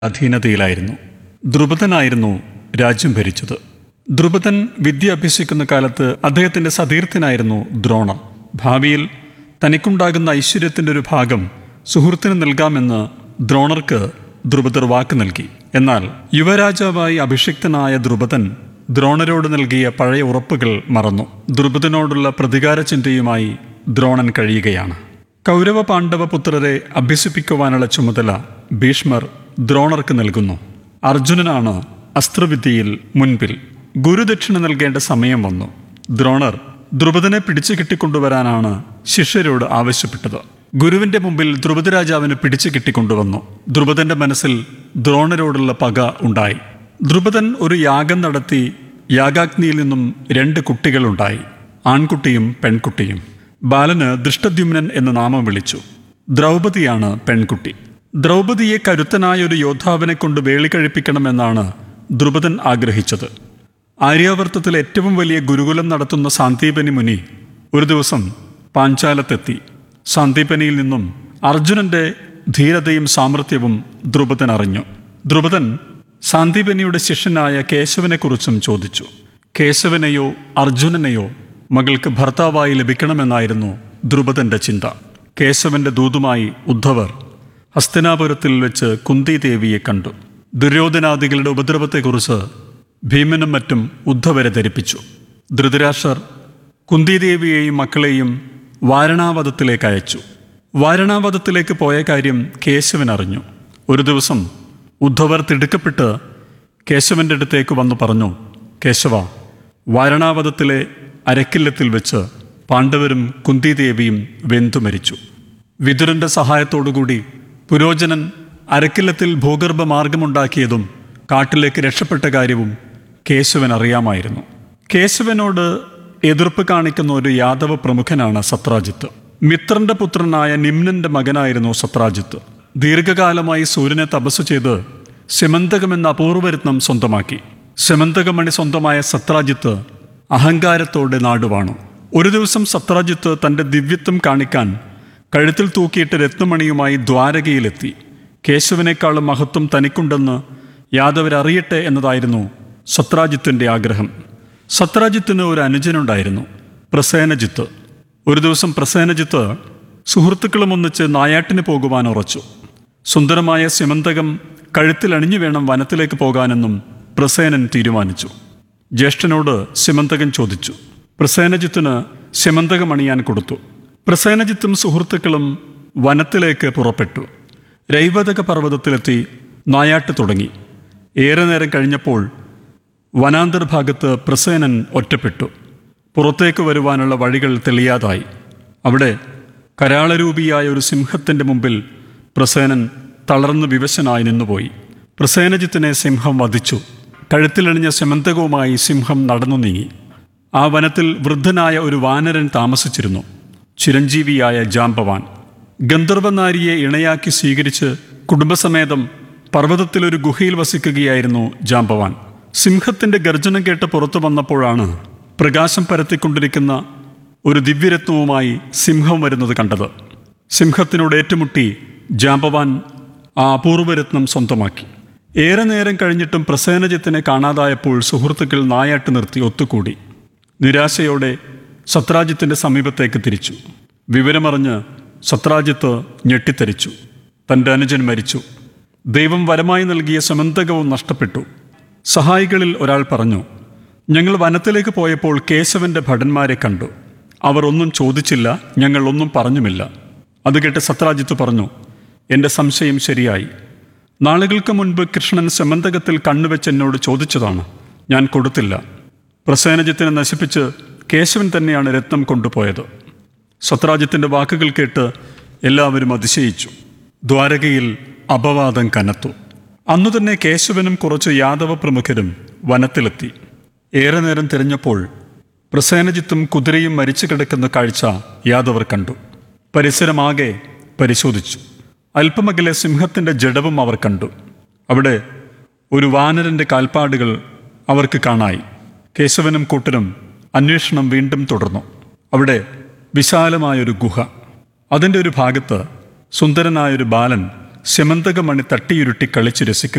അധീനതയിലായിരുന്നു ദ്രുപദനായിരുന്നു രാജ്യം ഭരിച്ചത് ദ്രുപദൻ വിദ്യ അഭ്യസിക്കുന്ന കാലത്ത് അദ്ദേഹത്തിന്റെ സതീർത്ഥനായിരുന്നു ദ്രോണർ ഭാവിയിൽ തനിക്കുണ്ടാകുന്ന ഐശ്വര്യത്തിന്റെ ഒരു ഭാഗം സുഹൃത്തിന് നൽകാമെന്ന് ദ്രോണർക്ക് ദ്രുപദർ വാക്ക് നൽകി എന്നാൽ യുവരാജാവായി അഭിഷിക്തനായ ദ്രുപദൻ ദ്രോണരോട് നൽകിയ പഴയ ഉറപ്പുകൾ മറന്നു ദ്രുപദനോടുള്ള പ്രതികാര ചിന്തയുമായി ദ്രോണൻ കഴിയുകയാണ് കൗരവ പാണ്ഡവ പുത്രരെ അഭ്യസിപ്പിക്കുവാനുള്ള ചുമതല ഭീഷ്മർ ദ്രോണർക്ക് നൽകുന്നു അർജുനനാണ് അസ്ത്രവിദ്യയിൽ മുൻപിൽ ഗുരുദക്ഷിണ നൽകേണ്ട സമയം വന്നു ദ്രോണർ ദ്രുപദനെ പിടിച്ചു കെട്ടിക്കൊണ്ടുവരാനാണ് ശിഷ്യരോട് ആവശ്യപ്പെട്ടത് ഗുരുവിന്റെ മുമ്പിൽ ദ്രുപദ രാജാവിന് പിടിച്ചു കെട്ടിക്കൊണ്ടുവന്നു ദ്രുപദന്റെ മനസ്സിൽ ദ്രോണരോടുള്ള പക ഉണ്ടായി ദ്രുപദൻ ഒരു യാഗം നടത്തി യാഗാഗ്നിയിൽ നിന്നും രണ്ട് കുട്ടികളുണ്ടായി ആൺകുട്ടിയും പെൺകുട്ടിയും ബാലന് ദൃഷ്ടദ്യുമ്നൻ എന്ന് നാമം വിളിച്ചു ദ്രൗപദിയാണ് പെൺകുട്ടി ദ്രൗപദിയെ കരുത്തനായ ഒരു യോദ്ധാവിനെ കൊണ്ട് വേളി കഴിപ്പിക്കണമെന്നാണ് ദ്രുപദൻ ആഗ്രഹിച്ചത് ആര്യാവർത്തത്തിൽ ഏറ്റവും വലിയ ഗുരുകുലം നടത്തുന്ന സാന്ദീപനി മുനി ഒരു ദിവസം പാഞ്ചാലത്തെത്തി സാന്ദീപനിയിൽ നിന്നും അർജുനന്റെ ധീരതയും സാമർത്ഥ്യവും ദ്രുപദൻ അറിഞ്ഞു ദ്രുപദൻ സാന്ദീപനിയുടെ ശിഷ്യനായ കേശവനെക്കുറിച്ചും ചോദിച്ചു കേശവനെയോ അർജുനനെയോ മകൾക്ക് ഭർത്താവായി ലഭിക്കണമെന്നായിരുന്നു ദ്രുപദന്റെ ചിന്ത കേശവന്റെ ദൂതുമായി ഉദ്ധവർ ഹസ്തിനാപുരത്തിൽ വെച്ച് കുന്തി ദേവിയെ കണ്ടു ദുര്യോധനാദികളുടെ ഉപദ്രവത്തെക്കുറിച്ച് ഭീമനും മറ്റും ഉദ്ധവരെ ധരിപ്പിച്ചു ധൃതരാഷ്ട്രർ കുന്തിദേവിയെയും മക്കളെയും വാരണാവതത്തിലേക്ക് അയച്ചു വാരണാവതത്തിലേക്ക് പോയ കാര്യം കേശവൻ അറിഞ്ഞു ഒരു ദിവസം ഉദ്ധവർ തിടുക്കപ്പെട്ട് കേശവന്റെ അടുത്തേക്ക് വന്നു പറഞ്ഞു കേശവ വാരണാവതത്തിലെ അരക്കില്ലത്തിൽ വെച്ച് പാണ്ഡവരും കുന്തിദേവിയും വെന്തു മരിച്ചു വിതുരന്റെ സഹായത്തോടുകൂടി പുരോചനൻ അരക്കില്ലത്തിൽ ഭൂഗർഭ മാർഗമുണ്ടാക്കിയതും കാട്ടിലേക്ക് രക്ഷപ്പെട്ട കാര്യവും കേശവൻ അറിയാമായിരുന്നു കേശവനോട് എതിർപ്പ് കാണിക്കുന്ന ഒരു യാദവ പ്രമുഖനാണ് സത്രാജിത്ത് മിത്രന്റെ പുത്രനായ നിമ്നന്റെ മകനായിരുന്നു സത്രാജിത്ത് ദീർഘകാലമായി സൂര്യനെ തപസ് ചെയ്ത് ശമന്തകമെന്ന അപൂർവരത്നം സ്വന്തമാക്കി ശമന്തകമണി സ്വന്തമായ സത്രാജിത്ത് അഹങ്കാരത്തോടെ നാടുവാണു ഒരു ദിവസം സത്രാജിത്ത് തന്റെ ദിവ്യത്വം കാണിക്കാൻ കഴുത്തിൽ തൂക്കിയിട്ട് രത്നമണിയുമായി ദ്വാരകയിലെത്തി കേശവനേക്കാളും മഹത്വം തനിക്കുണ്ടെന്ന് യാദവരറിയട്ടെ എന്നതായിരുന്നു സത്രാജിത്തിന്റെ ആഗ്രഹം സത്രാജിത്തിന് ഒരു അനുജനുണ്ടായിരുന്നു പ്രസേനജിത്ത് ഒരു ദിവസം പ്രസേനജിത്ത് സുഹൃത്തുക്കളും ഒന്നിച്ച് നായാട്ടിന് പോകുവാൻ ഉറച്ചു സുന്ദരമായ സിമന്തകം കഴുത്തിൽ അണിഞ്ഞു വേണം വനത്തിലേക്ക് പോകാനെന്നും പ്രസേനൻ തീരുമാനിച്ചു ജ്യേഷ്ഠനോട് സിമന്തകൻ ചോദിച്ചു പ്രസേനജിത്തിന് സിമന്തകം അണിയാൻ കൊടുത്തു പ്രസേനജിത്തും സുഹൃത്തുക്കളും വനത്തിലേക്ക് പുറപ്പെട്ടു രൈവതക പർവ്വതത്തിലെത്തി നായാട്ട് തുടങ്ങി ഏറെ നേരം കഴിഞ്ഞപ്പോൾ വനാന്തർഭാഗത്ത് പ്രസേനൻ ഒറ്റപ്പെട്ടു പുറത്തേക്ക് വരുവാനുള്ള വഴികൾ തെളിയാതായി അവിടെ കരാളരൂപിയായ ഒരു സിംഹത്തിന്റെ മുമ്പിൽ പ്രസേനൻ തളർന്നു വിവശനായി നിന്നുപോയി പ്രസേനജിത്തിനെ സിംഹം വധിച്ചു കഴുത്തിലണിഞ്ഞ സെമന്തകവുമായി സിംഹം നടന്നു നീങ്ങി ആ വനത്തിൽ വൃദ്ധനായ ഒരു വാനരൻ താമസിച്ചിരുന്നു ചിരഞ്ജീവിയായ ജാമ്പവാൻ ഗന്ധർവനാരിയെ ഇണയാക്കി സ്വീകരിച്ച് കുടുംബസമേതം പർവ്വതത്തിലൊരു ഗുഹയിൽ വസിക്കുകയായിരുന്നു ജാമ്പവാൻ സിംഹത്തിന്റെ ഗർജനം കേട്ട് പുറത്തു വന്നപ്പോഴാണ് പ്രകാശം പരത്തിക്കൊണ്ടിരിക്കുന്ന ഒരു ദിവ്യരത്നവുമായി സിംഹം വരുന്നത് കണ്ടത് സിംഹത്തിനോട് ഏറ്റുമുട്ടി ജാമ്പവാൻ ആ അപൂർവരത്നം സ്വന്തമാക്കി ഏറെ നേരം കഴിഞ്ഞിട്ടും പ്രസേനജിത്തിനെ കാണാതായപ്പോൾ സുഹൃത്തുക്കൾ നായാട്ട് നിർത്തി ഒത്തുകൂടി നിരാശയോടെ സത്രാജിത്തിന്റെ സമീപത്തേക്ക് തിരിച്ചു വിവരമറിഞ്ഞ് സത്രാജിത്ത് ഞെട്ടിത്തരിച്ചു തൻ്റെ അനുജൻ മരിച്ചു ദൈവം വരമായി നൽകിയ സമന്തകവും നഷ്ടപ്പെട്ടു സഹായികളിൽ ഒരാൾ പറഞ്ഞു ഞങ്ങൾ വനത്തിലേക്ക് പോയപ്പോൾ കേശവന്റെ ഭടന്മാരെ കണ്ടു അവർ ഒന്നും ചോദിച്ചില്ല ഞങ്ങൾ ഒന്നും പറഞ്ഞുമില്ല അത് കേട്ട് സത്രാജിത്ത് പറഞ്ഞു എൻ്റെ സംശയം ശരിയായി നാളുകൾക്ക് മുൻപ് കൃഷ്ണൻ സമന്തകത്തിൽ കണ്ണുവെച്ച് എന്നോട് ചോദിച്ചതാണ് ഞാൻ കൊടുത്തില്ല പ്രസേനജിത്തിനെ നശിപ്പിച്ച് കേശവൻ തന്നെയാണ് രത്നം കൊണ്ടുപോയത് സത്രാജിത്തിന്റെ വാക്കുകൾ കേട്ട് എല്ലാവരും അതിശയിച്ചു ദ്വാരകയിൽ അപവാദം കനത്തു അന്നു തന്നെ കേശവനും കുറച്ച് യാദവ പ്രമുഖരും വനത്തിലെത്തി ഏറെ നേരം തിരഞ്ഞപ്പോൾ പ്രസേനജിത്തും കുതിരയും മരിച്ചു കിടക്കുന്ന കാഴ്ച യാദവർ കണ്ടു പരിസരമാകെ പരിശോധിച്ചു അല്പമകലെ സിംഹത്തിന്റെ ജഡവും അവർ കണ്ടു അവിടെ ഒരു വാനരന്റെ കാൽപ്പാടുകൾ അവർക്ക് കാണായി കേശവനും കൂട്ടരും അന്വേഷണം വീണ്ടും തുടർന്നു അവിടെ വിശാലമായൊരു ഗുഹ അതിൻ്റെ ഒരു ഭാഗത്ത് സുന്ദരനായൊരു ബാലൻ ശമന്തകമണി തട്ടിയുരുട്ടി കളിച്ച് രസിക്കുന്നു